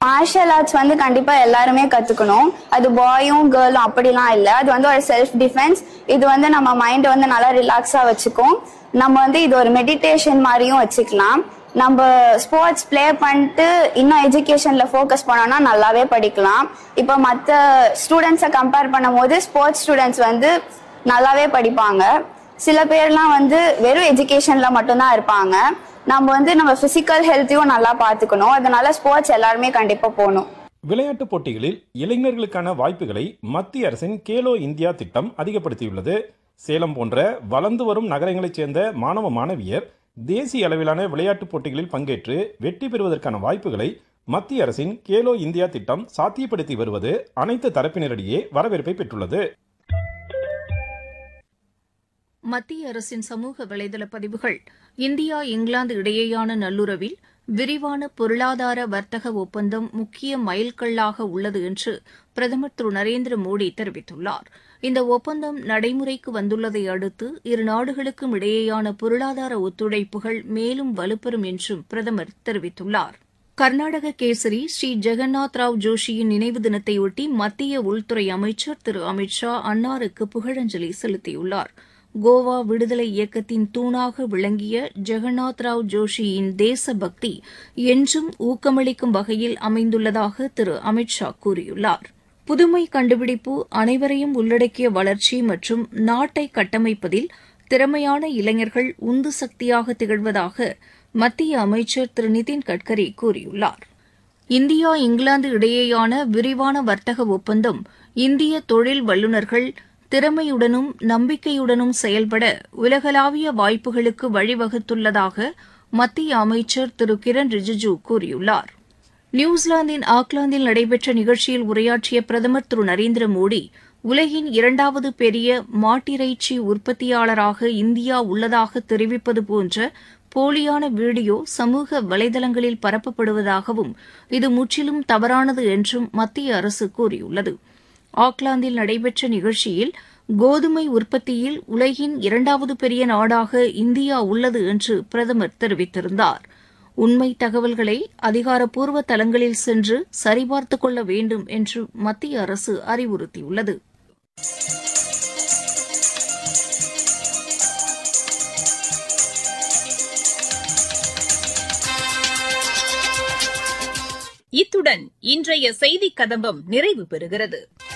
martial arts வந்து கண்டிப்பா எல்லாருமே கத்துக்கணும் அது பாயும் கேர்ளும் அப்படிலாம் இல்ல அது வந்து ஒரு செல்ஃப் டிஃபென்ஸ் இது வந்து நம்ம மைண்ட் வந்து நல்லா ரிலாக்ஸா வச்சுக்கும் நம்ம வந்து இது ஒரு மெடிடேஷன் மாதிரியும் வச்சுக்கலாம் நம்ம ஸ்போர்ட்ஸ் ப்ளே பண்ணிட்டு இன்னும் எஜுகேஷன்ல ஃபோக்கஸ் பண்ணோம்னா நல்லாவே படிக்கலாம் இப்போ மற்ற ஸ்டூடெண்ட்ஸை கம்பேர் பண்ணும்போது ஸ்போர்ட்ஸ் ஸ்டூடெண்ட்ஸ் வந்து நல்லாவே படிப்பாங்க சில பேர்லாம் வந்து வெறும் எஜுகேஷன்ல மட்டும்தான் இருப்பாங்க நம்ம வந்து நம்ம பிசிக்கல் ஹெல்த்தையும் நல்லா பார்த்துக்கணும் அதனால ஸ்போர்ட்ஸ் எல்லாருமே கண்டிப்பா போகணும் விளையாட்டுப் போட்டிகளில் இளைஞர்களுக்கான வாய்ப்புகளை மத்திய அரசின் கேலோ இந்தியா திட்டம் அதிகப்படுத்தியுள்ளது சேலம் போன்ற வளர்ந்து வரும் நகரங்களைச் சேர்ந்த மாணவ மாணவியர் தேசிய அளவிலான விளையாட்டுப் போட்டிகளில் பங்கேற்று வெற்றி பெறுவதற்கான வாய்ப்புகளை மத்திய அரசின் கேலோ இந்தியா திட்டம் சாத்தியப்படுத்தி வருவது அனைத்து தரப்பினரிடையே வரவேற்பை பெற்றுள்ளது மத்திய அரசின் சமூக வலைதள பதிவுகள் இந்தியா இங்கிலாந்து இடையேயான நல்லுறவில் விரிவான பொருளாதார வர்த்தக ஒப்பந்தம் முக்கிய மைல்கல்லாக உள்ளது என்று பிரதமர் திரு நரேந்திர மோடி தெரிவித்துள்ளார் இந்த ஒப்பந்தம் நடைமுறைக்கு வந்துள்ளதை அடுத்து இரு நாடுகளுக்கும் இடையேயான பொருளாதார ஒத்துழைப்புகள் மேலும் வலுப்பெறும் என்றும் பிரதமர் தெரிவித்துள்ளார் கர்நாடக கேசரி ஸ்ரீ ஜெகநாத் ராவ் ஜோஷியின் நினைவு தினத்தையொட்டி மத்திய உள்துறை அமைச்சர் திரு அமித் ஷா அன்னாருக்கு புகழஞ்சலி செலுத்தியுள்ளார் கோவா விடுதலை இயக்கத்தின் தூணாக விளங்கிய ஜெகநாத் ராவ் ஜோஷியின் தேசபக்தி என்றும் ஊக்கமளிக்கும் வகையில் அமைந்துள்ளதாக திரு அமித் ஷா கூறியுள்ளார் புதுமை கண்டுபிடிப்பு அனைவரையும் உள்ளடக்கிய வளர்ச்சி மற்றும் நாட்டை கட்டமைப்பதில் திறமையான இளைஞர்கள் உந்து சக்தியாக திகழ்வதாக மத்திய அமைச்சர் திரு நிதின் கட்கரி கூறியுள்ளார் இந்தியா இங்கிலாந்து இடையேயான விரிவான வர்த்தக ஒப்பந்தம் இந்திய தொழில் வல்லுநர்கள் திறமையுடனும் நம்பிக்கையுடனும் செயல்பட உலகளாவிய வாய்ப்புகளுக்கு வழிவகுத்துள்ளதாக மத்திய அமைச்சர் திரு கிரண் ரிஜிஜு கூறியுள்ளார் நியூசிலாந்தின் ஆக்லாந்தில் நடைபெற்ற நிகழ்ச்சியில் உரையாற்றிய பிரதமர் திரு நரேந்திர மோடி உலகின் இரண்டாவது பெரிய மாட்டிறைச்சி உற்பத்தியாளராக இந்தியா உள்ளதாக தெரிவிப்பது போன்ற போலியான வீடியோ சமூக வலைதளங்களில் பரப்பப்படுவதாகவும் இது முற்றிலும் தவறானது என்றும் மத்திய அரசு கூறியுள்ளது ஆக்லாந்தில் நடைபெற்ற நிகழ்ச்சியில் கோதுமை உற்பத்தியில் உலகின் இரண்டாவது பெரிய நாடாக இந்தியா உள்ளது என்று பிரதமர் தெரிவித்திருந்தார் உண்மை தகவல்களை அதிகாரப்பூர்வ தளங்களில் சென்று சரிபார்த்துக் கொள்ள வேண்டும் என்று மத்திய அரசு அறிவுறுத்தியுள்ளது இத்துடன் இன்றைய செய்திக் கதம்பம் நிறைவு பெறுகிறது